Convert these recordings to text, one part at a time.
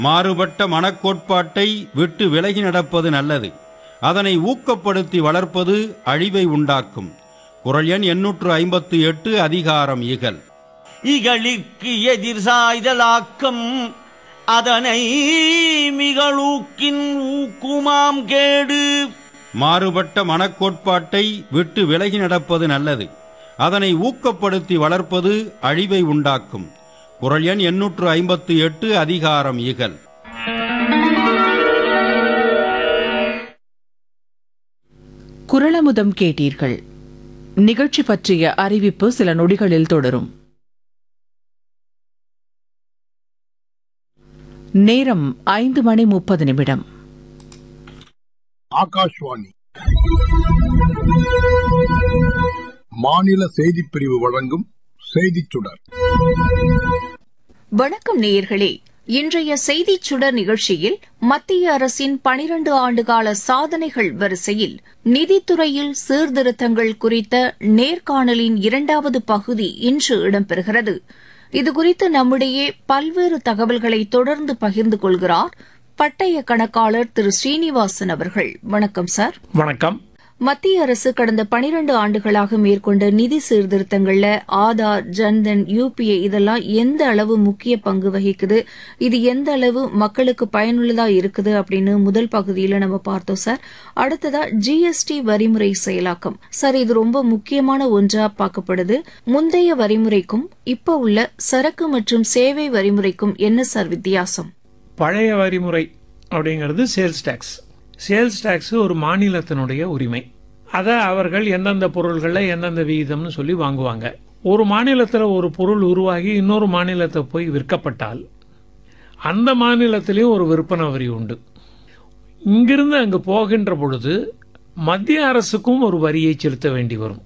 மாறுபட்ட மனக்கோட்பாட்டை விட்டு விலகி நடப்பது நல்லது அதனை ஊக்கப்படுத்தி வளர்ப்பது அழிவை உண்டாக்கும் குரல் எண் எண்ணூற்று ஐம்பத்து எட்டு அதிகாரம் இகல் இகழிற்கு எதிர் சாய்தலாக்கம் அதனை மிகளூக்கின் ஊக்குமாம் கேடு மாறுபட்ட மனக்கோட்பாட்டை விட்டு விலகி நடப்பது நல்லது அதனை ஊக்கப்படுத்தி வளர்ப்பது அழிவை உண்டாக்கும் குரல் எண் எண்ணூற்று ஐம்பத்து எட்டு அதிகாரம் இகல் குரலமுதம் கேட்டீர்கள் நிகழ்ச்சி பற்றிய அறிவிப்பு சில நொடிகளில் தொடரும் நேரம் ஐந்து மணி முப்பது நிமிடம் ஆகாஷ்வாணி மாநில செய்திப் பிரிவு வழங்கும் செய்திச் சுடர் வணக்கம் நேயர்களே இன்றைய செய்திச் சுடர் நிகழ்ச்சியில் மத்திய அரசின் பனிரண்டு ஆண்டுகால சாதனைகள் வரிசையில் நிதித்துறையில் சீர்திருத்தங்கள் குறித்த நேர்காணலின் இரண்டாவது பகுதி இன்று இடம்பெறுகிறது இதுகுறித்து நம்மிடையே பல்வேறு தகவல்களை தொடர்ந்து பகிர்ந்து கொள்கிறார் பட்டய கணக்காளர் திரு ஸ்ரீனிவாசன் அவர்கள் வணக்கம் சார் வணக்கம் மத்திய அரசு கடந்த பனிரண்டு ஆண்டுகளாக மேற்கொண்ட நிதி சீர்திருத்தங்கள்ல ஆதார் ஜன்தன் யூபிஐ இதெல்லாம் எந்த அளவு முக்கிய பங்கு வகிக்குது இது எந்த அளவு மக்களுக்கு பயனுள்ளதா இருக்குது அப்படின்னு முதல் பகுதியில நம்ம பார்த்தோம் சார் அடுத்ததா ஜிஎஸ்டி வரிமுறை செயலாக்கம் சார் இது ரொம்ப முக்கியமான ஒன்றா பார்க்கப்படுது முந்தைய வரிமுறைக்கும் இப்ப உள்ள சரக்கு மற்றும் சேவை வரிமுறைக்கும் என்ன சார் வித்தியாசம் பழைய வரிமுறை அப்படிங்கிறது சேல்ஸ் டாக்ஸ் சேல்ஸ் டாக்ஸ் ஒரு மாநிலத்தினுடைய உரிமை அதை அவர்கள் எந்தெந்த பொருள்களில் எந்தெந்த விகிதம்னு சொல்லி வாங்குவாங்க ஒரு மாநிலத்தில் ஒரு பொருள் உருவாகி இன்னொரு மாநிலத்தை போய் விற்கப்பட்டால் அந்த மாநிலத்திலையும் ஒரு விற்பனை வரி உண்டு இங்கிருந்து அங்கு போகின்ற பொழுது மத்திய அரசுக்கும் ஒரு வரியை செலுத்த வேண்டி வரும்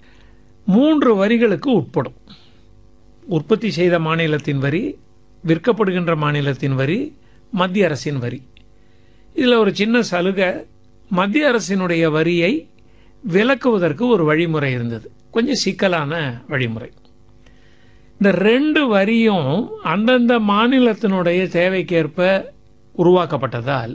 மூன்று வரிகளுக்கு உட்படும் உற்பத்தி செய்த மாநிலத்தின் வரி விற்கப்படுகின்ற மாநிலத்தின் வரி மத்திய அரசின் வரி இதில் ஒரு சின்ன சலுகை மத்திய அரசினுடைய வரியை விலக்குவதற்கு ஒரு வழிமுறை இருந்தது கொஞ்சம் சிக்கலான வழிமுறை இந்த ரெண்டு வரியும் அந்தந்த மாநிலத்தினுடைய தேவைக்கேற்ப உருவாக்கப்பட்டதால்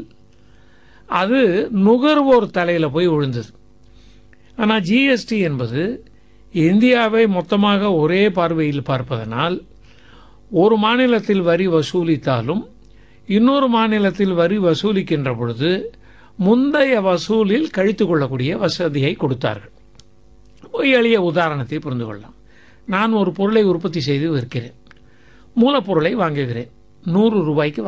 அது நுகர்வோர் தலையில் போய் விழுந்தது ஆனால் ஜிஎஸ்டி என்பது இந்தியாவை மொத்தமாக ஒரே பார்வையில் பார்ப்பதனால் ஒரு மாநிலத்தில் வரி வசூலித்தாலும் இன்னொரு மாநிலத்தில் வரி வசூலிக்கின்ற பொழுது முந்தைய வசூலில் கழித்து கொள்ளக்கூடிய வசதியை கொடுத்தார்கள் ஒரு எளிய உதாரணத்தை புரிந்து கொள்ளலாம் நான் ஒரு பொருளை உற்பத்தி செய்து விற்கிறேன் மூலப்பொருளை வாங்குகிறேன் நூறு ரூபாய்க்கு